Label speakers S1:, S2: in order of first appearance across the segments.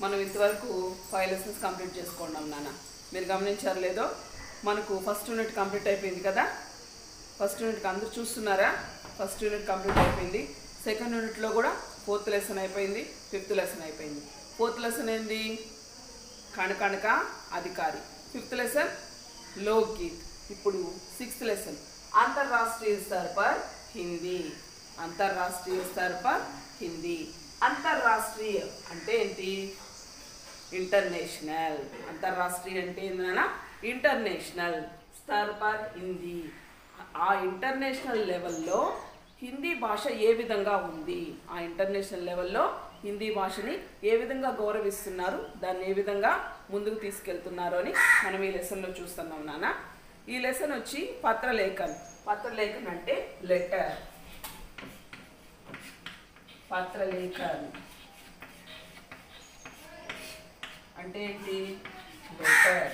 S1: మనం ఇంతవరకు five lessons complete చేసుకున్నాం నాన్న మీరు గమనించారు లేదో మనకు ఫస్ట్ యూనిట్ కంప్లీట్ అయిపోయింది కదా ఫస్ట్ యూనిట్కి అందరూ చూస్తున్నారా ఫస్ట్ యూనిట్ కంప్లీట్ అయిపోయింది సెకండ్ యూనిట్లో కూడా ఫోర్త్ లెసన్ అయిపోయింది ఫిఫ్త్ లెసన్ అయిపోయింది ఫోర్త్ లెసన్ ఏంది కణకణక అధికారి ఫిఫ్త్ లెసన్ లోక్గీత్ ఇప్పుడు సిక్స్త్ లెసన్ అంతర్రాష్ట్రీయ స్तर पर హిందీ అంతర్రాష్ట్రీయ स्तर पर హిందీ అంతర్రాష్ట్రీయ అంటే ఏంటి ఇంటర్నేషనల్ అంతర్రాష్ట్రీయ అంటే ఏంటన్నా ఇంటర్నేషనల్ స్तर पर హిందీ ఆ ఇంటర్నేషనల్ లెవెల్లో హిందీ భాష ఏ విధంగా ఉంది ఆ ఇంటర్నేషనల్ లెవెల్లో హిందీ భాషని ఏ విధంగా గౌరవిస్తున్నారు దాన్ని ఏ విధంగా ముందుకు తీసుకెళ్తున్నారు అని మనం ఈ లెసన్లో చూస్తున్నాం నాన్న ఈ లెసన్ వచ్చి పత్రలేఖన్ పత్రలేఖన్ అంటే లెటర్ పత్రలేఖన్ అంటే ఏంటి లెటర్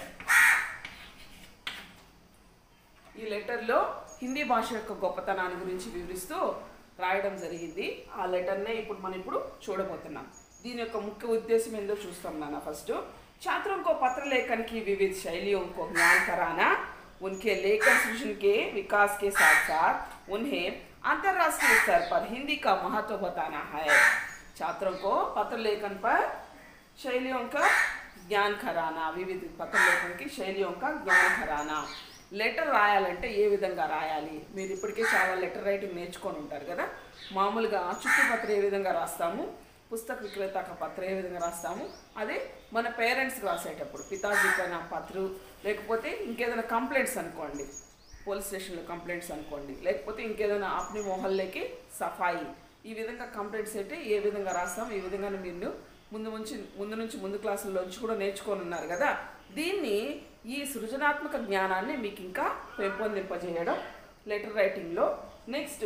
S1: ఈ లెటర్లో హిందీ భాష యొక్క గొప్పతనాన్ని గురించి వివరిస్తూ రాయడం జరిగింది ఆ లెటర్నే ఇప్పుడు మనం ఇప్పుడు చూడబోతున్నాం దీని యొక్క ముఖ్య ఉద్దేశం ఏందో చూస్తాం నాన్న ఫస్ట్ छात्रों को पत्र लेखन की विविध शैलियों को ज्ञान कराना उनके लेखन सृजन के विकास के साथ साथ उन्हें अंतर्राष्ट्रीय स्तर पर हिंदी का महत्व बताना है छात्रों को पत्र लेखन पर शैलियों का ज्ञान कराना వివిధ పత్ర లేఖనకి శైలియోं का ज्ञान कराना లెటర్ రాయాలంటే ఏ విధంగా రాయాలి మీరు ఇప్పటికే చాలా లెటర్ రైటింగ్ నేర్చుకొని ఉంటారు కదా మామూలుగా చుట్టుపత్ర ఏ విధంగా రాస్తాము పుస్తక విక్రేత పత్ర ఏ విధంగా రాస్తాము అదే మన పేరెంట్స్కి రాసేటప్పుడు పితాజీ పైన పత్రు లేకపోతే ఇంకేదైనా కంప్లైంట్స్ అనుకోండి పోలీస్ స్టేషన్లో కంప్లైంట్స్ అనుకోండి లేకపోతే ఇంకేదైనా ఆప్ని మొహల్లేకి సఫాయి ఈ విధంగా కంప్లైంట్స్ అయితే ఏ విధంగా రాస్తాం ఈ విధంగా మీరు ముందు నుంచి ముందు నుంచి ముందు క్లాసుల్లోంచి కూడా నేర్చుకొని ఉన్నారు కదా దీన్ని ఈ సృజనాత్మక జ్ఞానాన్ని మీకు ఇంకా పెంపొందింపజేయడం లెటర్ రైటింగ్లో నెక్స్ట్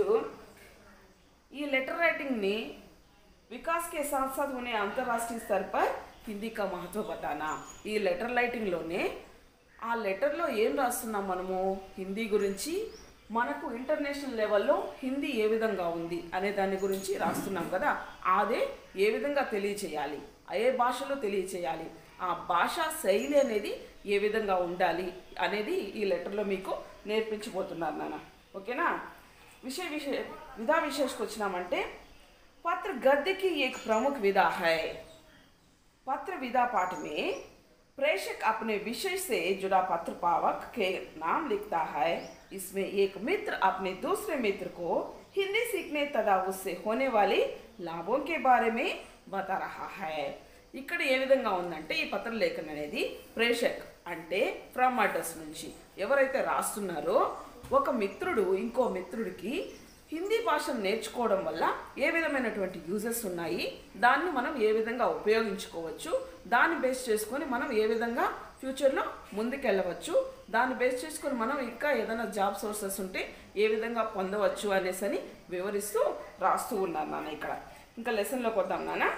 S1: ఈ లెటర్ రైటింగ్ని विकास के साथ साथ उन्हें अंतर्राष्ट्रीय स्तर पर హిందీ కా మహత్వ బతానా ఈ లెటర్ రైటింగ్లోనే ఆ లెటర్లో ఏం రాస్తున్నాం మనము హిందీ గురించి మనకు ఇంటర్నేషనల్ లెవెల్లో హిందీ ఏ విధంగా ఉంది అనే దాని గురించి రాస్తున్నాం కదా అదే ఏ విధంగా తెలియచేయాలి ఏ భాషలో తెలియచేయాలి ఆ భాషా శైలి అనేది ఏ విధంగా ఉండాలి అనేది ఈ లెటర్లో మీకు నేర్పించబోతున్నారు నాన్న ఓకేనా విషయ విషయ విధా విశేషకు వచ్చినామంటే पत्र गद्य की एक प्रमुख विधा है पत्र विधा पाठ में प्रेषक अपने विषय से जुड़ा पत्र पावक के नाम लिखता है इसमें एक मित्र अपने दूसरे मित्र को हिंदी सीखने तथा उससे होने वाली లాభం के बारे में बता रहा है ఇక్కడ ఏ విధంగా ఉందంటే ఈ పత్ర లేఖనం అనేది ప్రేషక్ అంటే ఫ్రమ్ అడ్రస్ నుంచి ఎవరైతే రాస్తున్నారో ఒక మిత్రుడు ఇంకో మిత్రుడికి హిందీ భాషను నేర్చుకోవడం వల్ల ఏ విధమైనటువంటి యూజెస్ ఉన్నాయి దాన్ని మనం ఏ విధంగా ఉపయోగించుకోవచ్చు దాన్ని బేస్ చేసుకొని మనం ఏ విధంగా ఫ్యూచర్లో ముందుకెళ్ళవచ్చు దాన్ని బేస్ చేసుకొని మనం ఇంకా ఏదైనా జాబ్ సోర్సెస్ ఉంటే ఏ విధంగా పొందవచ్చు అనేసి అని వివరిస్తూ రాస్తూ ఉన్నాను నాన్న ఇక్కడ ఇంకా లెసన్లోకి వద్దాం నాన్న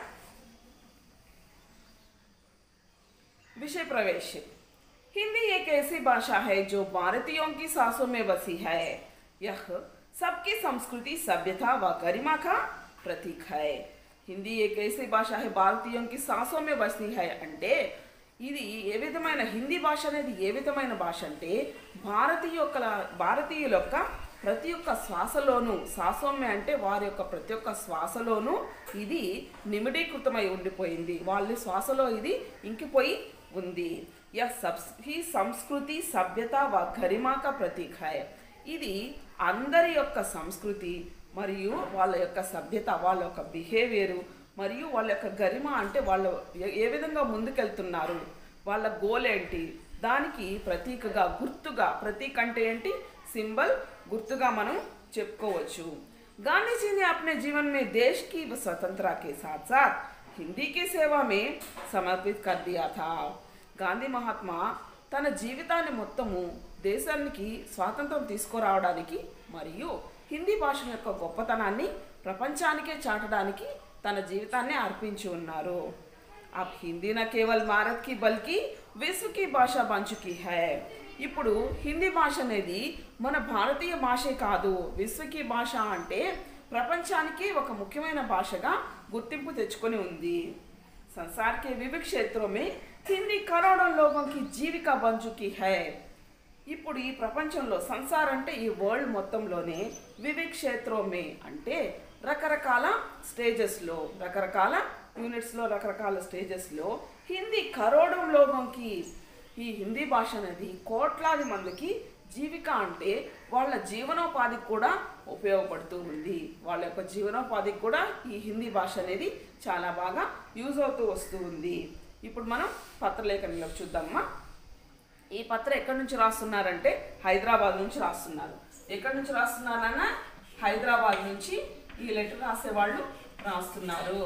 S1: विषय प्रवेश हिंदी एक ऐसी भाषा है जो भारतीयों की सांसों में बसी है यह सबकी संस्कृति सभ्यता व गरिमा का प्रतीक है హిందీ एक ऐसी భాష है భారతీయం కి సాసో మే బస్ని హై అంటే ఇది ఏ విధమైన హిందీ భాష అనేది ఏ విధమైన భాష అంటే భారతీయ యొక్క భారతీయుల యొక్క ప్రతి ఒక్క శ్వాసలోనూ సాసోమ్య అంటే వారి యొక్క ప్రతి ఒక్క శ్వాసలోనూ ఇది నిమిడీకృతమై ఉండిపోయింది వాళ్ళ శ్వాసలో ఇది ఇంకిపోయి ఉంది యह सब ही సంస్కృతి సభ్యత వ గరిమాక ప్రతీక హై ఇది అందరి యొక్క సంస్కృతి మరియు వాళ్ళ యొక్క సభ్యత వాళ్ళ యొక్క బిహేవియరు మరియు వాళ్ళ యొక్క గరిమ అంటే వాళ్ళు ఏ- ఏ విధంగా ముందుకెళ్తున్నారు వాళ్ళ గోల్ ఏంటి దానికి ప్రతీకగా గుర్తుగా ప్రతీక అంటే ఏంటి సింబల్ గుర్తుగా మనం చెప్పుకోవచ్చు गांधी जी ने अपने जीवन में देश की स्वतंत्रता के साथ साथ हिंदी की सेवा में समर्पित कर दिया था గాంధీ మహాత్మా తన జీవితాన్ని మొత్తము దేశానికి స్వాతంత్రం తీసుకురావడానికి మరియు హిందీ భాష యొక్క గొప్పతనాన్ని ప్రపంచానికే చాటడానికి తన జీవితాన్ని అర్పించి ఉన్నారు अब हिंदी न केवल भारत की बल्कि विश्व की భాష बन चुकी है ఇప్పుడు హిందీ భాష అనేది మన భారతీయ భాషే కాదు విశ్వకి భాష అంటే ప్రపంచానికి ఒక ముఖ్యమైన భాషగా గుర్తింపు తెచ్చుకొని ఉంది संसार के विविध क्षेत्रों में हिंदी करोड़ों लोगों की जीविका बन चुकी है ఇప్పుడు ఈ ప్రపంచంలో సంసార్ అంటే ఈ వరల్డ్ మొత్తంలోనే వివిధ క్షేత్రమే అంటే రకరకాల స్టేజెస్లో రకరకాల యూనిట్స్లో రకరకాల స్టేజెస్లో హిందీ కరోడం లోకంకి ఈ హిందీ భాష అనేది కోట్లాది మందికి జీవిక అంటే వాళ్ళ జీవనోపాధికి కూడా ఉపయోగపడుతూ ఉంది వాళ్ళ యొక్క జీవనోపాధికి కూడా ఈ హిందీ భాష అనేది చాలా బాగా యూజ్ అవుతూ వస్తూ ఉంది ఇప్పుడు మనం పత్రలేఖనంలో చూద్దామా ఈ పత్రం ఎక్కడి నుంచి రాస్తున్నారంటే హైదరాబాద్ నుంచి రాస్తున్నారు ఎక్కడి నుంచి రాస్తున్నారన్న హైదరాబాద్ నుంచి ఈ లెటర్ రాసేవాళ్ళు రాస్తున్నారు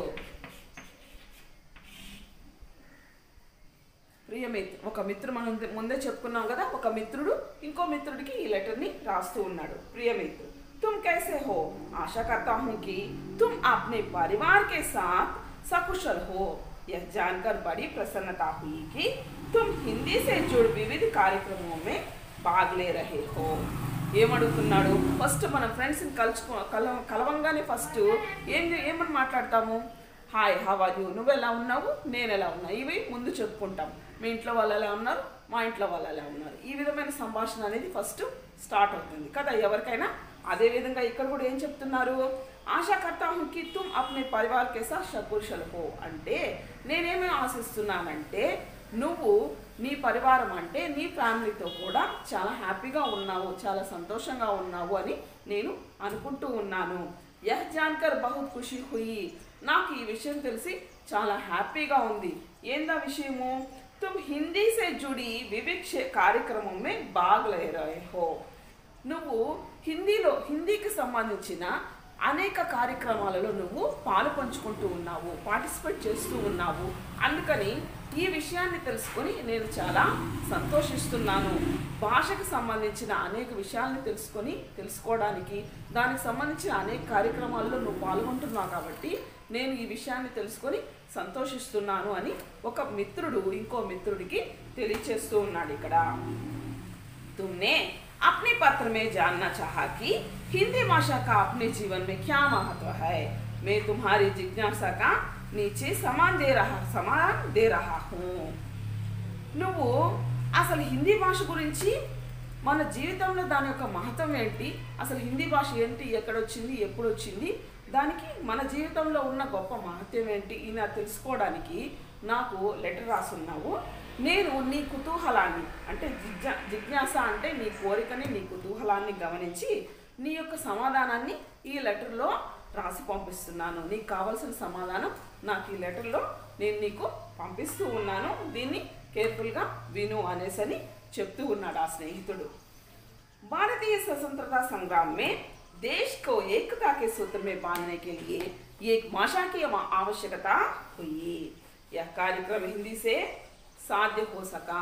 S1: ప్రియ మిత్ర ఒక మిత్రుడు మనం ఇంత- ముందే చెప్పుకున్నాం కదా ఒక మిత్రుడు ఇంకో మిత్రుడికి ఈ లెటర్ని రాస్తూ ఉన్నాడు ప్రియ మిత్రు तुम कैसे हो आशा करता हूँ कि तुम अपने परिवार के साथ सकुशल हो यह जानकर बड़ी प्रसन्नता हुई कि तुम हिंदी से जुड़ विविध कार्यक्रमों में भाग ले रहे हो ఏమడుగుతున్నాడు ఫస్ట్ మన ఫ్రెండ్స్ని కలుచుకో కల కలవంగానే ఫస్ట్ ఏం ఏమని మాట్లాడతాము హాయ్ హవాజు నువ్వు ఎలా ఉన్నావు నేను ఎలా ఉన్నా ఇవి ముందు చెప్పుకుంటాం మీ ఇంట్లో వాళ్ళు ఎలా ఉన్నారు మా ఇంట్లో వాళ్ళు ఎలా ఉన్నారు ఈ విధమైన సంభాషణ అనేది ఫస్ట్ స్టార్ట్ అవుతుంది కదా ఎవరికైనా అదే విధంగా ఇక్కడ కూడా ఏం చెప్తున్నారు ఆశా కర్తా హూ కి తుమ్ అప్నే పరివార్ కే సాత్ సకుశల్ హో అంటే నేనేమి ఆశిస్తున్నానంటే నువ్వు నీ పరివారం అంటే నీ ఫ్యామిలీతో కూడా చాలా హ్యాపీగా ఉన్నావు చాలా సంతోషంగా ఉన్నావు అని నేను అనుకుంటూ ఉన్నాను యహ్ జాన్కర్ బహుత్ ఖుషి హుయి నాకు ఈ విషయం తెలిసి చాలా హ్యాపీగా ఉంది ఏందా విషయము తుమ్ హిందీ సే జుడి వివిక్ష కార్యక్రమం మే భాగ్ లే రహే హో నువ్వు హిందీలో హిందీకి సంబంధించిన అనేక కార్యక్రమాలలో నువ్వు పాలు పంచుకుంటూ ఉన్నావు పార్టిసిపేట్ చేస్తూ ఉన్నావు అందుకని ఈ విషయాన్ని తెలుసుకొని నేను చాలా సంతోషిస్తున్నాను భాషకు సంబంధించిన అనేక విషయాల్ని తెలుసుకొని తెలుసుకోవడానికి దానికి సంబంధించిన అనేక కార్యక్రమాల్లో నువ్వు పాల్గొంటున్నావు కాబట్టి నేను ఈ విషయాన్ని తెలుసుకొని సంతోషిస్తున్నాను అని ఒక మిత్రుడు ఇంకో మిత్రుడికి తెలియచేస్తూ ఉన్నాడు ఇక్కడ तुमने अपने पत्र में जानना चाहा कि हिंदी भाषा का अपने जीवन में क्या महत्व है मैं तुम्हारी जिज्ञासा का नीचे समान दे रहा समान दे रहा हूँ నువ్వు అసలు హిందీ భాష గురించి మన జీవితంలో దాని యొక్క మహత్వం ఏంటి అసలు హిందీ భాష ఏంటి ఎక్కడొచ్చింది ఎప్పుడు వచ్చింది దానికి మన జీవితంలో ఉన్న గొప్ప మహత్యం ఏంటి ఇలా తెలుసుకోవడానికి నాకు లెటర్ రాసున్నావు నేను నీ కుతూహలాన్ని అంటే జిజ్ఞా జిజ్ఞాస అంటే నీ కోరికని నీ కుతూహలాన్ని గమనించి నీ యొక్క సమాధానాన్ని ఈ లెటర్లో రాసి పంపిస్తున్నాను నీకు కావాల్సిన సమాధానం నాకు ఈ లెటర్లో నేను నీకు పంపిస్తూ ఉన్నాను దీన్ని కేర్ఫుల్గా విను అనేసని చెప్తూ ఉన్నాడు ఆ స్నేహితుడు भारतीय स्वतंत्रता संग्राम में देश को एकता के सूत्र में बांधने के लिए एक भाषा की आव- आवश्यकता हुई यह कार्यक्रम हिंदी से సాధ్య हो सका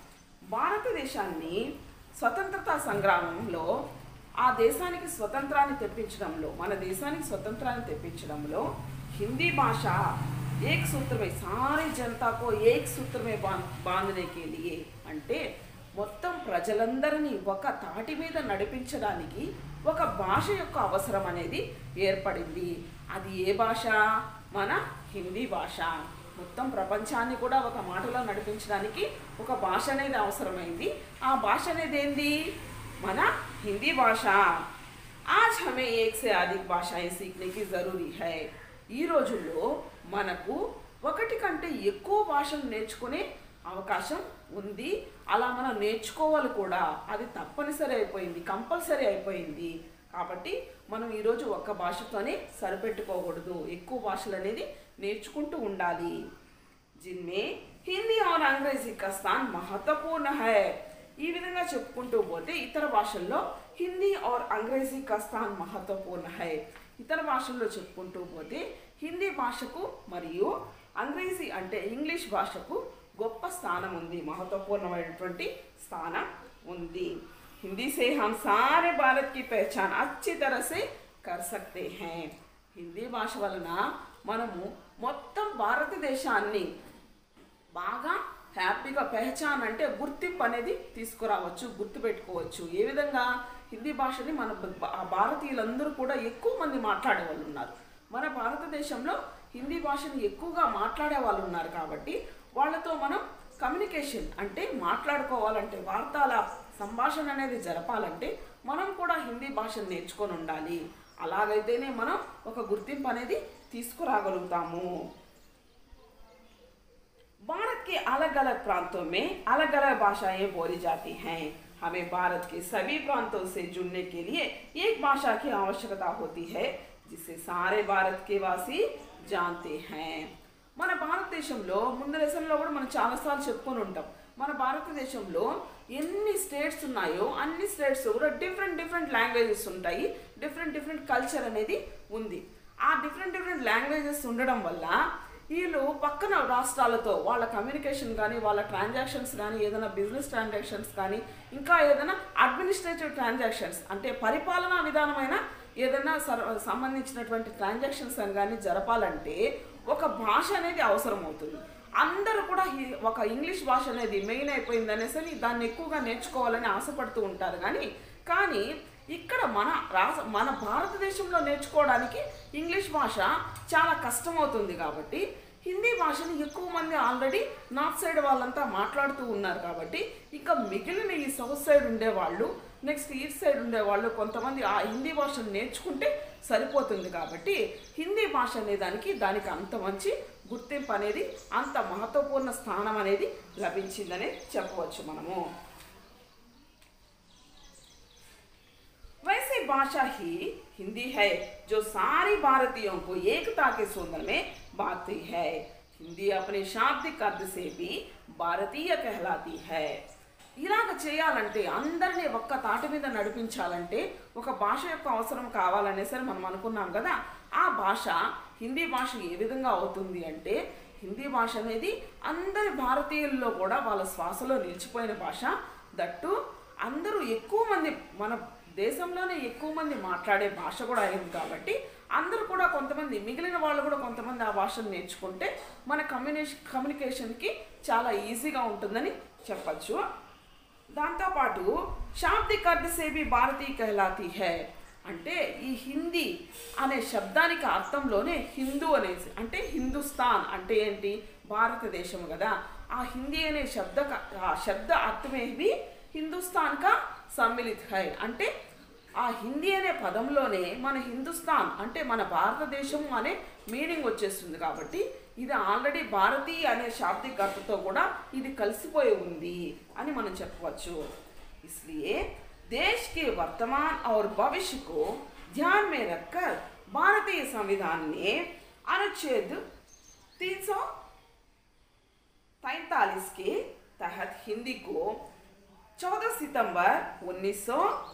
S1: భారతదేశాన్ని స్వతంత్రత సంగ్రామంలో ఆ దేశానికి స్వతంత్రాన్ని తెప్పించడంలో మన దేశానికి స్వతంత్రాన్ని తెప్పించడంలో హిందీ భాష ఏక్ సూత్రమే సారీ జనతాకో ఏక్ సూత్రమే బా బాంధనే के लिए అంటే మొత్తం ప్రజలందరినీ ఒక తాటి మీద నడిపించడానికి ఒక భాష యొక్క అవసరం అనేది ఏర్పడింది అది ఏ భాష మన హిందీ భాష మొత్తం ప్రపంచాన్ని కూడా ఒక మాటలో నడిపించడానికి ఒక భాష అనేది అవసరమైంది ఆ భాష అనేది ఏంది మన హిందీ భాష आज हमें एक से अधिक भाषाएं सीखने की जरूरी है ఈ రోజుల్లో మనకు ఒకటి కంటే ఎక్కువ భాషలు నేర్చుకునే అవకాశం ఉంది అలా మనం నేర్చుకోవాలి కూడా అది తప్పనిసరి అయిపోయింది కంపల్సరీ అయిపోయింది కాబట్టి మనం ఈరోజు ఒక్క భాషతోనే సరిపెట్టుకోకూడదు ఎక్కువ భాషలు అనేది నేర్చుకుంటూ ఉండాలి जिनमें హిందీ और అంగ్రేజీ का स्थान महत्वपूर्ण है ఈ విధంగా చెప్పుకుంటూ పోతే ఇతర భాషల్లో హిందీ और అంగ్రేజీ का स्थान महत्वपूर्ण है ఇతర భాషల్లో చెప్పుకుంటూ పోతే హిందీ భాషకు మరియు అంగ్రేజీ అంటే ఇంగ్లీష్ భాషకు గొప్ప స్థానం ఉంది మహత్వపూర్ణమైనటువంటి స్థానం ఉంది హిందీ से हम सारे भारत की पहचान अच्छी तरह से कर सकते हैं హిందీ భాష వలన మనము మొత్తం భారతదేశాన్ని బాగా హ్యాపీగా పెహచాన్ అంటే గుర్తింపు అనేది తీసుకురావచ్చు గుర్తుపెట్టుకోవచ్చు ఏ విధంగా హిందీ భాషని మన భ- ఆ భారతీయులందరూ కూడా ఎక్కువ మంది మాట్లాడే వాళ్ళు ఉన్నారు మన భారతదేశంలో హిందీ భాషను ఎక్కువగా మాట్లాడే వాళ్ళు ఉన్నారు కాబట్టి వాళ్ళతో మనం కమ్యూనికేషన్ అంటే మాట్లాడుకోవాలంటే వార్తాల సంభాషణ అనేది జరపాలంటే మనం కూడా హిందీ భాషను నేర్చుకొని ఉండాలి అలాగైతేనే మనం ఒక గుర్తింపు అనేది తీసుకురాగలుగుతాము भारत के अलग अलग प्रांतों में अलग अलग भाषाएं बोली जाती हैं हमें भारत के सभी प्रांतों से जुड़ने के लिए एक भाषा की आवश्यकता होती है जिसे सारे भारत के वासी जानते हैं మన భారతదేశంలో ముందు లెసన్లో కూడా మనం చాలాసార్లు చెప్పుకొని ఉంటాం మన భారతదేశంలో ఎన్ని స్టేట్స్ ఉన్నాయో అన్ని స్టేట్స్ కూడా డిఫరెంట్ డిఫరెంట్ లాంగ్వేజెస్ ఉంటాయి డిఫరెంట్ డిఫరెంట్ కల్చర్ అనేది ఉంది ఆ డిఫరెంట్ డిఫరెంట్ లాంగ్వేజెస్ ఉండడం వల్ల వీళ్ళు పక్కన రాష్ట్రాలతో వాళ్ళ కమ్యూనికేషన్ కానీ వాళ్ళ ట్రాన్సాక్షన్స్ కానీ ఏదైనా బిజినెస్ ట్రాన్సాక్షన్స్ కానీ ఇంకా ఏదైనా అడ్మినిస్ట్రేటివ్ ట్రాన్సాక్షన్స్ అంటే పరిపాలనా విధానమైన ఏదైనా సర్ సంబంధించినటువంటి ట్రాన్సాక్షన్స్ అని కానీ జరపాలంటే ఒక భాష అనేది అవసరం అవుతుంది అందరూ కూడా ఈ- ఒక ఇంగ్లీష్ భాష అనేది మెయిన్ అయిపోయింది అనేసి అని దాన్ని ఎక్కువగా నేర్చుకోవాలని ఆశపడుతూ ఉంటారు కానీ కానీ ఇక్కడ మన రాస మన భారతదేశంలో నేర్చుకోవడానికి ఇంగ్లీష్ భాష చాలా కష్టమవుతుంది కాబట్టి హిందీ భాషని ఎక్కువ మంది ఆల్రెడీ నార్త్ సైడ్ వాళ్ళంతా మాట్లాడుతూ ఉన్నారు కాబట్టి ఇంకా మిగిలిన ఈ సౌత్ సైడ్ ఉండేవాళ్ళు నెక్స్ట్ ఈస్ట్ సైడ్ ఉండేవాళ్ళు కొంతమంది ఆ హిందీ భాషను నేర్చుకుంటే సరిపోతుంది కాబట్టి హిందీ భాష అనే దానికి దానికి అంత మంచి గుర్తింపు అనేది అంత మహత్వపూర్ణ స్థానం అనేది లభించిందని చెప్పవచ్చు మనము वैसे भाषा ही हिंदी है जो सारी भारतीयों को एकता के सूत्र में बांधती है हिंदी अपने शाब्दिक अर्थ से भी భారతీయ कहलाती है ఇలాగ చేయాలంటే అందరినీ ఒక్క తాటి మీద నడిపించాలంటే ఒక భాష యొక్క అవసరం కావాలనేసరి మనం అనుకున్నాం కదా ఆ భాష హిందీ భాష ఏ విధంగా అవుతుంది అంటే హిందీ భాష అనేది అందరి భారతీయుల్లో కూడా వాళ్ళ శ్వాసలో నిలిచిపోయిన భాష దట్టు అందరూ ఎక్కువ మంది మన దేశంలోనే ఎక్కువ మంది మాట్లాడే భాష కూడా అయింది కాబట్టి అందరూ కూడా కొంతమంది మిగిలిన వాళ్ళు కూడా కొంతమంది ఆ భాషను నేర్చుకుంటే మన కమ్యూనికేషన్ కమ్యూనికేషన్కి చాలా ఈజీగా ఉంటుందని చెప్పచ్చు దాంతోపాటు శాబ్దిక్ అర్థ సేబి భారతీయ కహలాతి హై అంటే ఈ హిందీ అనే శబ్దానికి అర్థంలోనే హిందూ అనేసి అంటే హిందుస్థాన్ అంటే ఏంటి భారతదేశం కదా ఆ హిందీ అనే శబ్ద ఆ శబ్ద అర్థమే भी హిందుస్థాన్ కా సమ్మిళిత్ హై అంటే ఆ హిందీ అనే పదంలోనే మన హిందుస్థాన్ అంటే మన భారతదేశం అనే మీనింగ్ వచ్చేస్తుంది కాబట్టి ఇది ఆల్రెడీ భారతీయ అనే శాబ్దిక అర్థతో కూడా ఇది కలిసిపోయి ఉంది అని మనం చెప్పవచ్చు इसलिए देश के वर्तमान और भविष्य को ध्यान में रखकर भारतीय संविधान ने अनुच्छेद तीन सौ तैतालीस के तहत हिंदी को 14 सितंबर उन्नीस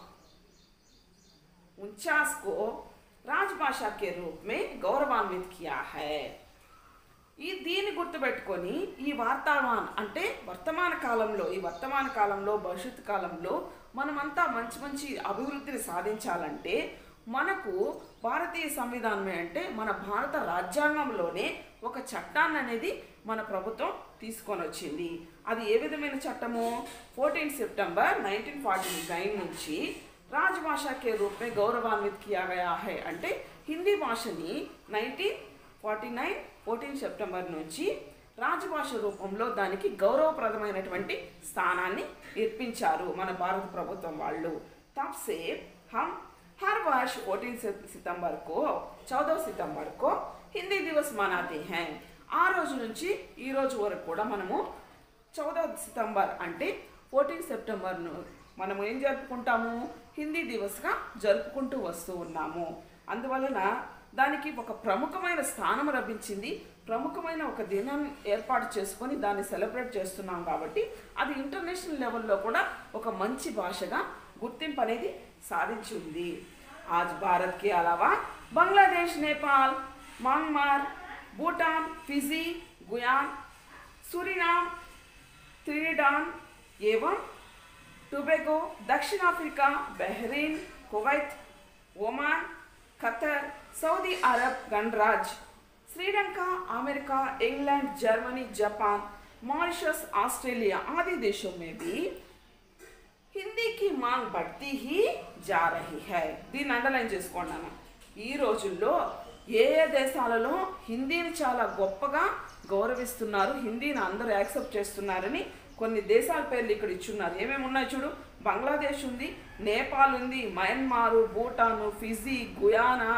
S1: उनचास को राजभाषा के रूप में गौरवान्वित किया है ఈ దీన్ని గుర్తుపెట్టుకొని ఈ వాతావరణం అంటే వర్తమాన కాలంలో ఈ వర్తమాన కాలంలో భవిష్యత్తు కాలంలో మనమంతా మంచి మంచి అభివృద్ధిని సాధించాలంటే మనకు భారతీయ సంవిధానం అంటే మన భారత రాజ్యాంగంలోనే ఒక చట్టాన్ని అనేది మన ప్రభుత్వం తీసుకొని వచ్చింది అది ఏ విధమైన చట్టము fourteen September nineteen forty nine నుంచి రాజభాషా కే రూప్ మే గౌరవాన్విత్ కియా గయా హై అంటే హిందీ భాషని nineteen forty nine fourteen September నుంచి రాజభాష రూపంలో దానికి గౌరవప్రదమైనటువంటి స్థానాన్ని ఇప్పించారు మన భారత ప్రభుత్వం వాళ్ళు तब से हम हर वर्ष 14 सितंबर को 14 सितंबर को హిందీ దివస్ మనాతే हैं ఆ రోజు నుంచి ఈ రోజు వరకు కూడా మనము చౌదా సితంబర్ అంటే ఫోర్టీన్ సెప్టెంబర్ను మనము ఏం జరుపుకుంటాము హిందీ దివస్గా జరుపుకుంటూ వస్తూ ఉన్నాము అందువలన దానికి ఒక ప్రముఖమైన స్థానం లభించింది ప్రముఖమైన ఒక దినం ఏర్పాటు చేసుకొని దాన్ని సెలబ్రేట్ చేస్తున్నాం కాబట్టి అది ఇంటర్నేషనల్ లెవెల్లో కూడా ఒక మంచి భాషగా గుర్తింపు అనేది సాధించి ఉంది ఆజ్ భారత్ కే అలావా Bangladesh Nepal Myanmar Bhutan Fiji Guyana Suriname Trinidad एवं टोबैगो दक्षिण Africa Bahrain Kuwait Oman Qatar Saudi Arab गणराज्य Sri Lanka America England Germany Japan Mauritius Australia आदि देशों में भी హిందీ కి మాంగ్ బడ్తీ హీ జా రహీ హై దీన్ని అండర్లైన్ చేసుకోండి అన్న ఈ రోజుల్లో ఏ ఏ దేశాలలో హిందీని చాలా గొప్పగా గౌరవిస్తున్నారు హిందీని అందరూ యాక్సెప్ట్ చేస్తున్నారని కొన్ని దేశాల పేర్లు ఇక్కడ ఇచ్చున్నారు ఏమేమి ఉన్నాయి చూడు బంగ్లాదేశ్ ఉంది నేపాల్ ఉంది Myanmar Bhutan Fiji Guyana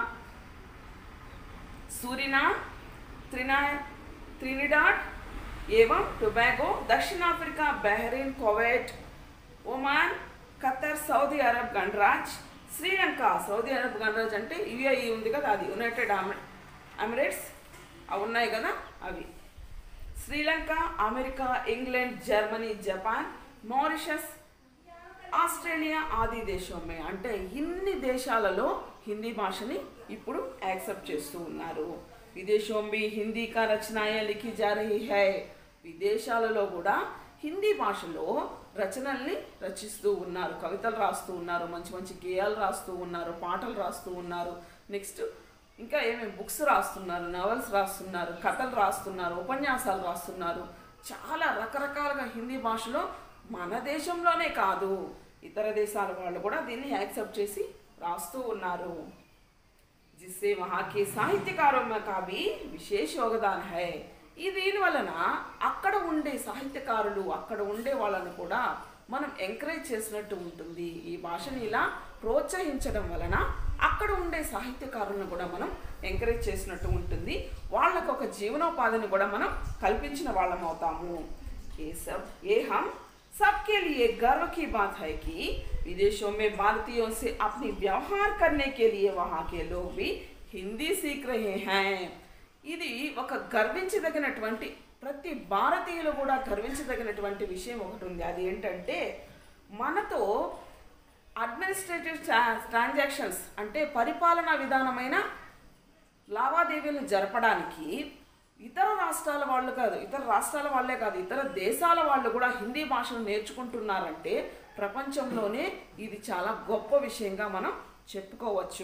S1: Suriname त्रिना त्रिनिडाड एवं टोबैगो दक्षिण Africa Bahrain Kuwait Oman Qatar Saudi Arab గణరాజ్ శ్రీలంక సౌదీ అరబ్ గణరాజ్ అంటే యుఏఈ ఉంది కదా అది యునైటెడ్ అమిరేట్స్ అవి ఉన్నాయి కదా అవి Sri Lanka America England Germany Japan Mauritius Australia ఆది దేశమే అంటే ఇన్ని దేశాలలో హిందీ భాషని ఇప్పుడు యాక్సెప్ట్ చేస్తూ ఉన్నారు విదేశం भी హిందీ కా రచనాయే లిఖి జా రహీ హై విదేశాలలో కూడా హిందీ భాషలో రచనల్ని రచిస్తూ ఉన్నారు కవితలు రాస్తూ ఉన్నారు మంచి మంచి గేయాలు రాస్తూ ఉన్నారు పాటలు రాస్తూ ఉన్నారు నెక్స్ట్ ఇంకా ఏమేమి బుక్స్ రాస్తున్నారు నవల్స్ రాస్తున్నారు కథలు రాస్తున్నారు ఉపన్యాసాలు రాస్తున్నారు చాలా రకరకాలుగా హిందీ భాషలో మన దేశంలోనే కాదు ఇతర దేశాల వాళ్ళు కూడా దీన్ని యాక్సెప్ట్ చేసి రాస్తూ ఉన్నారు जिससे वहाँ के साहित्यकारों में का भी విశేష యోగదాన్ హై ఈ దీని వలన అక్కడ ఉండే సాహిత్యకారులు అక్కడ ఉండే వాళ్ళను కూడా మనం ఎంకరేజ్ చేసినట్టు ఉంటుంది ఈ భాషని ఇలా ప్రోత్సహించడం వలన అక్కడ ఉండే సాహిత్యకారులను కూడా మనం ఎంకరేజ్ చేసినట్టు ఉంటుంది వాళ్ళకు ఒక జీవనోపాధిని కూడా మనం కల్పించిన వాళ్ళం అవుతాము ये सब ये हम सबके लिए गर्व की बात है कि विदेशों में भारतीयों से अपनी व्यवहार करने के लिए वहाँ के लोग भी हिंदी सीख रहे हैं ఇది ఒక గర్వించదగినటువంటి ప్రతి భారతీయులు కూడా గర్వించదగినటువంటి విషయం ఒకటి ఉంది అది ఏంటంటే మనతో అడ్మినిస్ట్రేటివ్ ట్రాన్సాక్షన్స్ అంటే పరిపాలనా విధానమైన లావాదేవీలను జరపడానికి ఇతర రాష్ట్రాల వాళ్ళు కాదు ఇతర రాష్ట్రాల వాళ్ళే కాదు ఇతర దేశాల వాళ్ళు కూడా హిందీ భాషను నేర్చుకుంటున్నారంటే ప్రపంచంలోనే ఇది చాలా గొప్ప విషయంగా మనం చెప్పుకోవచ్చు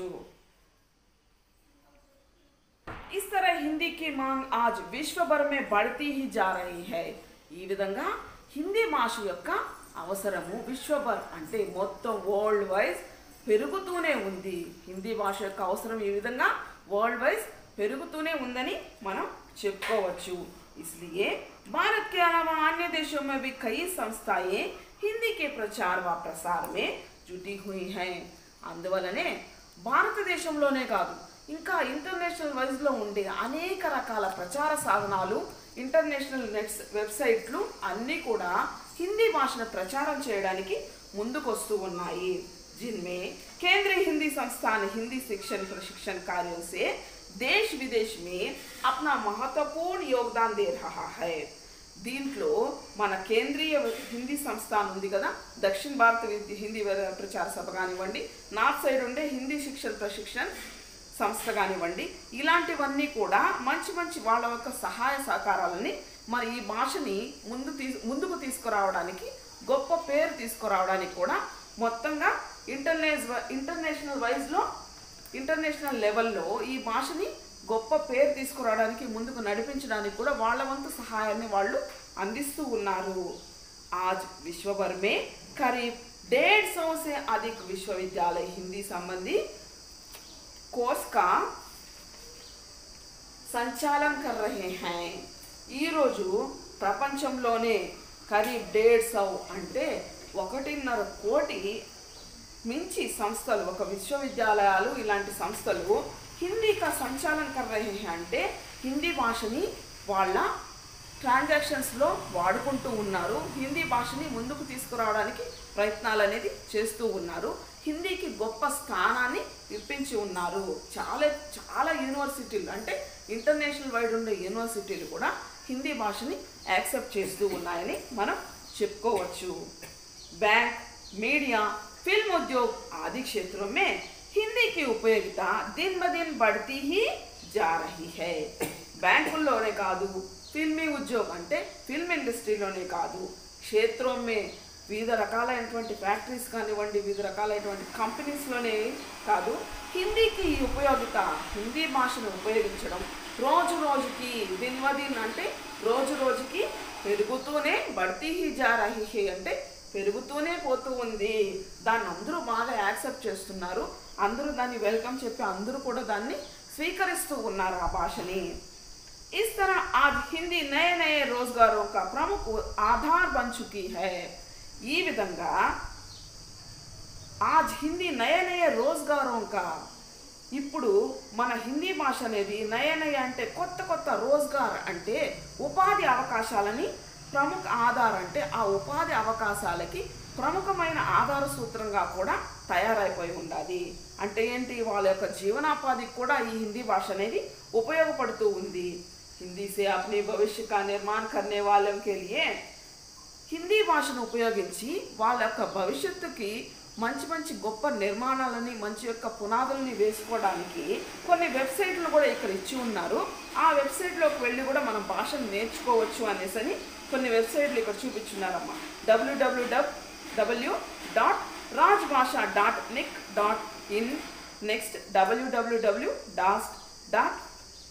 S1: इस तरह हिंदी की मांग आज विश्व भर में बढ़ती ही जा रही है ఈ విధంగా హిందీ భాష యొక్క అవసరము విశ్వభర్ అంటే మొత్తం వరల్డ్ వైజ్ పెరుగుతూనే ఉంది హిందీ భాష యొక్క అవసరం ఈ విధంగా వరల్డ్ వైజ్ పెరుగుతూనే ఉందని మనం చెప్పుకోవచ్చు इसलिए भारत के अलावा अन्य देशों में भी कई संस्थाएं हिंदी के प्रचार व प्रसार में जुटी हुई हैं అందువలనే భారతదేశంలోనే కాదు ఇంకా ఇంటర్నేషనల్ వైజ్లో ఉండే అనేక రకాల ప్రచార సాధనాలు ఇంటర్నేషనల్ నెట్స్ వెబ్సైట్లు అన్నీ కూడా హిందీ భాషను ప్రచారం చేయడానికి ముందుకొస్తూ ఉన్నాయి जिनमें केंद्रीय हिंदी संस्थान हिंदी शिक्षण प्रशिक्षण कार्यों से देश विदेश में अपना महत्वपूर्ण योगदान दे रहा है దీంట్లో మన కేంద్రీయ హిందీ సంస్థానం ఉంది కదా దక్షిణ భారత విద్య హిందీ వే- ప్రచార సభ కానివ్వండి నార్త్ సైడ్ ఉండే హిందీ శిక్షణ ప్రశిక్షణ సంస్థ కానివ్వండి ఇలాంటివన్నీ కూడా మంచి మంచి వాళ్ళ యొక్క సహాయ సహకారాలని మరి ఈ భాషని ముందు తీ ముందుకు తీసుకురావడానికి గొప్ప పేరు తీసుకురావడానికి కూడా మొత్తంగా ఇంటర్నేస్ ఇంటర్నేషనల్ వైజ్లో ఇంటర్నేషనల్ లెవెల్లో ఈ భాషని గొప్ప పేరు తీసుకురావడానికి ముందుకు నడిపించడానికి కూడా వాళ్ళ వంతు సహాయాన్ని వాళ్ళు అందిస్తూ ఉన్నారు आज विश्व भर में करीब डेढ़ सौ से अधिक विश्वविद्यालय हिंदी संबंधी कोर्स का సంచాలన కర్ రహే హై ఈరోజు ప్రపంచంలోనే ఖరీబ్ డేఢ్ సౌ అంటే ఒకటిన్నర కోటి మించి సంస్థలు ఒక విశ్వవిద్యాలయాలు ఇలాంటి సంస్థలు హిందీ కా సంచాలన కర్ రహే హై అంటే హిందీ భాషని వాళ్ళ ట్రాన్సాక్షన్స్లో వాడుకుంటూ ఉన్నారు హిందీ భాషని ముందుకు తీసుకురావడానికి ప్రయత్నాలు అనేది చేస్తూ ఉన్నారు హిందీకి గొప్ప స్థానాన్ని ఇప్పించి ఉన్నారు చాలా చాలా యూనివర్సిటీలు అంటే ఇంటర్నేషనల్ వైడ్ ఉండే యూనివర్సిటీలు కూడా హిందీ భాషని యాక్సెప్ట్ చేస్తూ ఉన్నాయని మనం చెప్పుకోవచ్చు बैंक मीडिया फिल्म उद्योग आदि क्षेत्रों में हिंदी की उपयोगिता दिन ब दिन बढ़ती ही जा रही है బ్యాంకుల్లోనే కాదు ఫిల్మీ ఉద్యోగం అంటే ఫిల్మ్ ఇండస్ట్రీలోనే కాదు క్షేత్రంమే వివిధ రకాలైనటువంటి ఫ్యాక్టరీస్ కానివ్వండి వివిధ రకాలైనటువంటి కంపెనీస్లోనే కాదు హిందీకి ఈ ఉపయోగిత హిందీ భాషను ఉపయోగించడం రోజు రోజుకి దిన్వదిన్ అంటే రోజు రోజుకి పెరుగుతూనే బడ్తీ హీ జా రహీ హే అంటే పెరుగుతూనే పోతూ ఉంది దాన్ని అందరూ బాగా యాక్సెప్ట్ చేస్తున్నారు అందరూ దాన్ని వెల్కమ్ చెప్పి అందరూ కూడా దాన్ని స్వీకరిస్తూ ఉన్నారు ఆ భాషని इस तरह आज हिंदी नए नए रोजगारों का प्रमुख आधार बन चुकी है ఈ విధంగా ఆజ్ హిందీ నయ నయ రోజ్గారోం కా ఇప్పుడు మన హిందీ భాష అనేది నయ నయ అంటే కొత్త కొత్త రోజ్గార్ అంటే ఉపాధి అవకాశాలని ప్రముఖ ఆధార్ అంటే ఆ ఉపాధి అవకాశాలకి ప్రముఖమైన ఆధార సూత్రంగా కూడా తయారైపోయి ఉండాలి అంటే ఏంటి వాళ్ళ యొక్క జీవనోపాధికి కూడా ఈ హిందీ భాష అనేది ఉపయోగపడుతూ ఉంది హిందీ సే అప్నే భవిష్య కా నిర్మాణ్ కర్నే వాళ్ళం కే లియే హిందీ భాషను ఉపయోగించి వాళ్ళ యొక్క భవిష్యత్తుకి మంచి మంచి గొప్ప నిర్మాణాలని మంచి యొక్క పునాదులని వేసుకోవడానికి కొన్ని వెబ్సైట్లు కూడా ఇక్కడ ఇచ్చి ఉన్నారు ఆ వెబ్సైట్లోకి వెళ్ళి కూడా మనం భాషను నేర్చుకోవచ్చు అనేసి అని కొన్ని వెబ్సైట్లు ఇక్కడ చూపించున్నారమ్మా W W W W dot Raj Bhasha dot nic dot in next W W W dot dot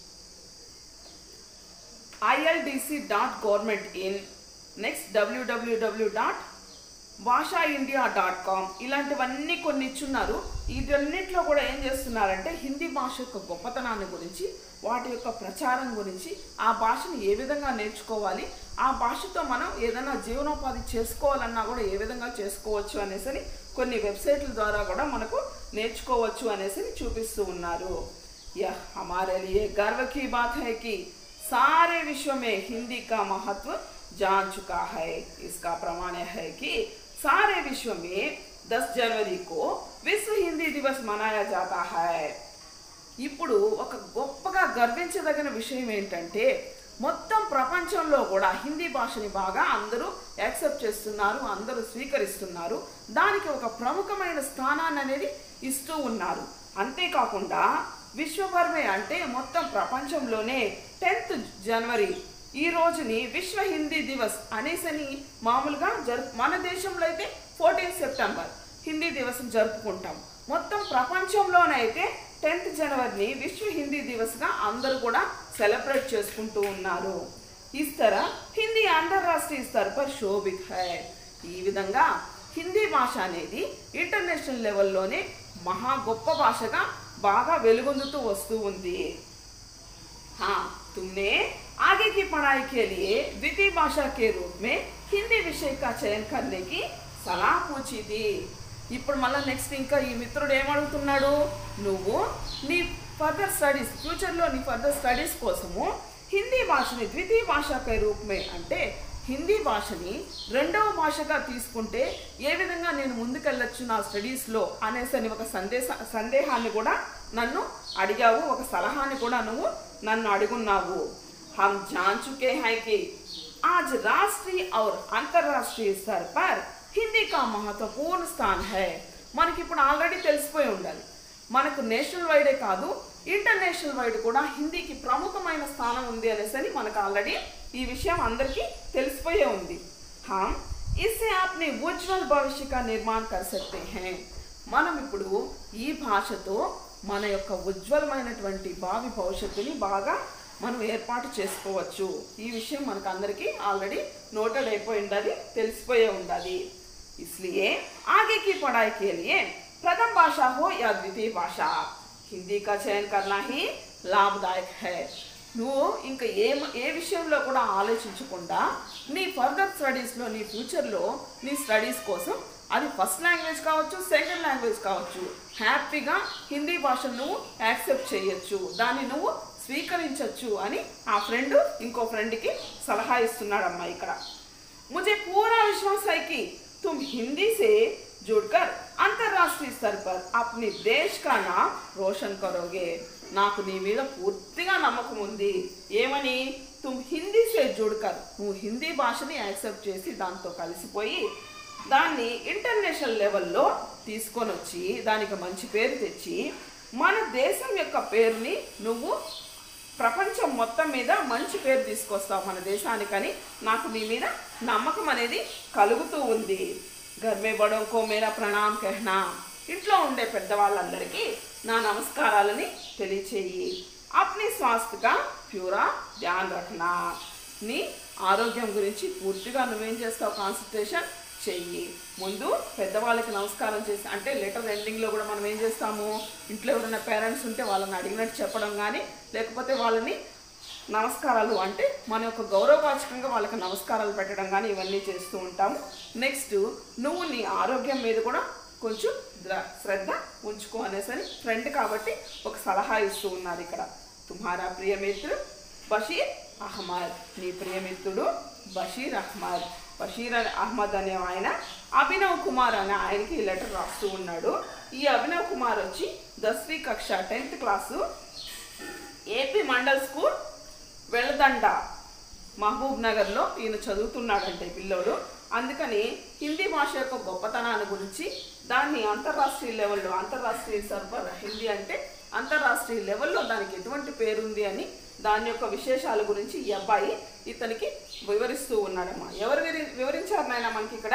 S1: ILDC dot government in next W W W dot Bhasha India dot com ఇలాంటివన్నీ కొన్ని ఇచ్చున్నారు వీటన్నిటిలో కూడా ఏం చేస్తున్నారంటే హిందీ భాష యొక్క గొప్పతనాన్ని గురించి వాటి యొక్క ప్రచారం గురించి ఆ భాషను ఏ విధంగా నేర్చుకోవాలి ఆ భాషతో మనం ఏదైనా జీవనోపాధి చేసుకోవాలన్నా కూడా ఏ విధంగా చేసుకోవచ్చు అనేసి కొన్ని వెబ్సైట్ల ద్వారా కూడా మనకు నేర్చుకోవచ్చు అనేసి చూపిస్తూ ఉన్నారు यह हमारे लिए गर्व की बात है कि सारे विश्व में हिंदी का महत्व जान चुका है इसका प्रमाण है कि सारे विश्व में 10 जनवरी को विश्व हिंदी दिवस मनाया जाता है ఇప్పుడు ఒక గొప్పగా గర్వించదగిన విషయం ఏంటంటే మొత్తం ప్రపంచంలో కూడా హిందీ భాషని బాగా అందరూ యాక్సెప్ట్ చేస్తున్నారు అందరూ స్వీకరిస్తున్నారు దానికి ఒక ప్రముఖమైన స్థానాన్ని అనేది ఇస్తూ ఉన్నారు అంతేకాకుండా విశ్వభర్మే అంటే మొత్తం ప్రపంచంలోనే టెన్త్ జనవరి ఈ రోజుని విశ్వ హిందీ దివస్ అనేసని మామూలుగా జరుపు మన దేశంలో అయితే ఫోర్టీన్ సెప్టెంబర్ హిందీ దివస్ జరుపుకుంటాం మొత్తం ప్రపంచంలోనైతే టెన్త్ జనవరిని విశ్వ హిందీ దివస్గా అందరూ కూడా సెలబ్రేట్ చేసుకుంటూ ఉన్నారు इस तरह హిందీ అంతర్రాష్ట్రీయ స్तर पर శోభిత్ है ఈ విధంగా హిందీ భాష అనేది ఇంటర్నేషనల్ లెవెల్లోనే మహా గొప్ప భాషగా బాగా వెలుగొందుతూ వస్తూ ఉంది हाँ तुमने आगे की पढ़ाई के लिए द्वितीय भाषा के रूप में हिंदी विषय का चयन करने की సలహా పూచి थी ఇప్పుడు మళ్ళీ నెక్స్ట్ ఇంకా ఈ మిత్రుడు ఏమడుగుతున్నాడు నువ్వు నీ ఫర్దర్ స్టడీస్ ఫ్యూచర్లో నీ ఫర్దర్ స్టడీస్ కోసము హిందీ భాషని ద్వితీయ భాషాకై రూపమే అంటే హిందీ భాషని రెండవ భాషగా తీసుకుంటే ఏ విధంగా నేను ముందుకెళ్ళొచ్చు నా స్టడీస్లో అనేసని ఒక సందేశ సందేహాన్ని కూడా నన్ను అడిగావు ఒక సలహాని కూడా నువ్వు నన్ను అడుగున్నావు हम जान चुके हैं कि आज राष्ट्रीय और अंतर्राष्ट्रीय स्तर पर హిందీ కా మహత్వపూర్ణ స్థాన్ హై మనకి ఇప్పుడు ఆల్రెడీ తెలిసిపోయి ఉండాలి మనకు నేషనల్ వైడే కాదు ఇంటర్నేషనల్ వైడ్ కూడా హిందీకి ప్రముఖమైన స్థానం ఉంది అనేసి అని మనకు ఆల్రెడీ ఈ విషయం అందరికీ తెలిసిపోయే ఉంది హామ్ ఇస్సే ఆప్ని ఉజ్వల్ భవిష్య కా నిర్మాణ్ కర్ సక్తే హై మనం ఇప్పుడు ఈ భాషతో మన యొక్క ఉజ్వలమైనటువంటి భావి భవిష్యత్తుని బాగా మనం ఏర్పాటు చేసుకోవచ్చు ఈ విషయం మనకు అందరికీ ఆల్రెడీ నోటెడ్ అయిపోయి ఉండాలి తెలిసిపోయే ఉండాలి इसलिए आगे की पढ़ाई के लिए प्रथम भाषा हो या द्वितीय भाषा हिंदी का चयन करना ही లాభదాయక్ హై నువ్వు ఇంకా ఏ ఏ విషయంలో కూడా ఆలోచించకుండా నీ ఫర్దర్ స్టడీస్లో నీ ఫ్యూచర్లో నీ స్టడీస్ కోసం అది ఫస్ట్ లాంగ్వేజ్ కావచ్చు సెకండ్ లాంగ్వేజ్ కావచ్చు హ్యాపీగా హిందీ భాషను నువ్వు యాక్సెప్ట్ చేయొచ్చు దాన్ని నువ్వు స్వీకరించవచ్చు అని ఆ ఫ్రెండ్ ఇంకో ఫ్రెండ్కి సలహా ఇస్తున్నాడమ్మా ఇక్కడ मुझे पूरा विश्वास है कि तुम हिंदी से जुड़कर अंतर्राष्ट्रीय स्तर पर अपने देश का नाम रोशन करोगे నాకు నీ మీద పూర్తిగా నమ్మకం ఉంది ఏమని తుమ్ హిందీ సే జుడ్కర్ నువ్వు హిందీ భాషని యాక్సెప్ట్ చేసి దాంతో కలిసిపోయి దాన్ని ఇంటర్నేషనల్ లెవెల్లో తీసుకొని వచ్చి దానికి మంచి పేరు తెచ్చి మన దేశం యొక్క పేరుని నువ్వు ప్రపంచం మొత్తం మీద మంచి పేరు తీసుకొస్తావు మన దేశానికని నాకు మీ మీద నమ్మకం అనేది కలుగుతూ ఉంది గర్మే బడంకో మేరా ప్రణాం కెహ్నా ఇంట్లో ఉండే పెద్దవాళ్ళందరికీ నా నమస్కారాలని తెలియచేయి అప్ని స్వాస్థ్యగా ప్యూరా ధ్యాన్ రఖనా నీ ఆరోగ్యం గురించి పూర్తిగా నువ్వేం చేస్తావు కాన్సన్ట్రేషన్ చెయ్యి ముందు పెద్దవాళ్ళకి నమస్కారం చేసి అంటే లెటర్ ఎండింగ్లో కూడా మనం ఏం చేస్తాము ఇంట్లో ఎవరైనా పేరెంట్స్ ఉంటే వాళ్ళని అడిగినట్టు చెప్పడం కానీ లేకపోతే వాళ్ళని నమస్కారాలు అంటే మన యొక్క గౌరవవాచకంగా వాళ్ళకి నమస్కారాలు పెట్టడం కానీ ఇవన్నీ చేస్తూ ఉంటాము నెక్స్ట్ నువ్వు నీ ఆరోగ్యం మీద కూడా కొంచెం ద్ర- శ్రద్ధ ఉంచుకో అనేసరి ఫ్రెండ్ కాబట్టి ఒక సలహా ఇస్తూ ఉన్నారు ఇక్కడ తుమ్హారా ప్రియమిత్రు బషీర్ అహ్మద్ నీ ప్రియమిత్రుడు బషీర్ అహ్మద్ బషీర్ అనే- అహ్మద్ అనే ఆయన అభినవ్ కుమార్ అనే ఆయనకి ఈ లెటర్ రాస్తూ ఉన్నాడు ఈ అభినవ్ కుమార్ వచ్చి దస్వీ కక్ష tenth class AP mandal school వెళదండ మహబూబ్ నగర్లో ఈయన చదువుతున్నాడంటే ఈ పిల్లోడు అందుకని హిందీ భాష యొక్క గొప్పతనాన్ని గురించి దాన్ని అంతర్రాష్ట్రీయ లెవెల్లో అంతర్రాష్ట్రీయ సర్వర్ హిందీ అంటే అంతర్రాష్ట్రీయ లెవెల్లో దానికి ఎటువంటి పేరుంది అని దాని యొక్క విశేషాల గురించి ఈ అబ్బాయి ఇతనికి వివరిస్తూ ఉన్నాడమ్మా ఎవరు వివరి- వివరించారు నాయన మనకి ఇక్కడ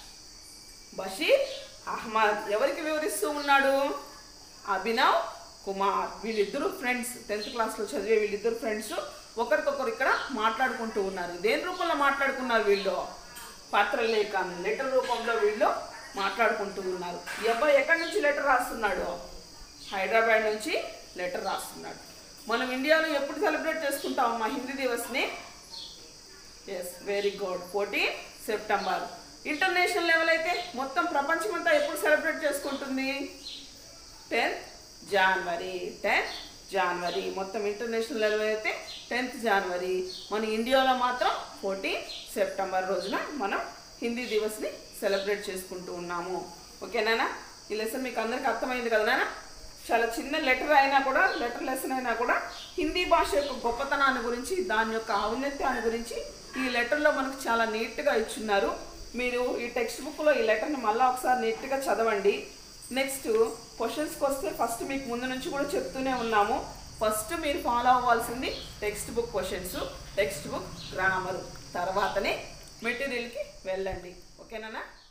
S1: బషీర్ అహ్మద్ ఎవరికి వివరిస్తూ ఉన్నాడు అభినవ్ కుమార్ వీళ్ళిద్దరు ఫ్రెండ్స్ టెన్త్ క్లాస్లో చదివే వీళ్ళిద్దరు ఫ్రెండ్స్ ఒకరికొకరు ఇక్కడ మాట్లాడుకుంటూ ఉన్నారు దేని రూపంలో మాట్లాడుకున్నారు వీళ్ళు పత్రలేఖ లెటర్ రూపంలో వీళ్ళు మాట్లాడుకుంటూ ఉన్నారు ఈ అబ్బాయి ఎక్కడి నుంచి లెటర్ రాస్తున్నాడు హైదరాబాద్ నుంచి లెటర్ రాస్తున్నాడు మనం ఇండియాలో ఎప్పుడు సెలబ్రేట్ చేసుకుంటాం మా హిందీ దివస్ని yes very good fourteen September international level అయితే మొత్తం ప్రపంచం అంతా ఎప్పుడు సెలబ్రేట్ చేసుకుంటుంది టెన్త్ జనవరి టెన్త్ జనవరి మొత్తం ఇంటర్నేషనల్ లెవెల్ అయితే టెన్త్ జనవరి మన ఇండియాలో మాత్రం ఫోర్టీన్ సెప్టెంబర్ రోజున మనం హిందీ దివస్ని సెలబ్రేట్ చేసుకుంటూ ఉన్నాము ఓకేనా ఈ లెసన్ మీకు అందరికీ అర్థమైంది కదా నాన్న చాలా చిన్న లెటర్ అయినా కూడా లెటర్ లెసన్ అయినా కూడా హిందీ భాష యొక్క గొప్పతనాన్ని గురించి దాని యొక్క ఔన్నత్యాన్ని గురించి ఈ లెటర్లో మనకు చాలా నీట్గా ఇచ్చున్నారు మీరు ఈ టెక్స్ట్ బుక్లో ఈ లెటర్ని మళ్ళీ ఒకసారి నీట్గా చదవండి నెక్స్ట్ క్వశ్చన్స్కి వస్తే ఫస్ట్ మీకు ముందు నుంచి కూడా చెప్తూనే ఉన్నాము ఫస్ట్ మీరు ఫాలో అవ్వాల్సింది textbook questions textbook grammar తర్వాతనే మెటీరియల్కి వెళ్ళండి ఓకేనా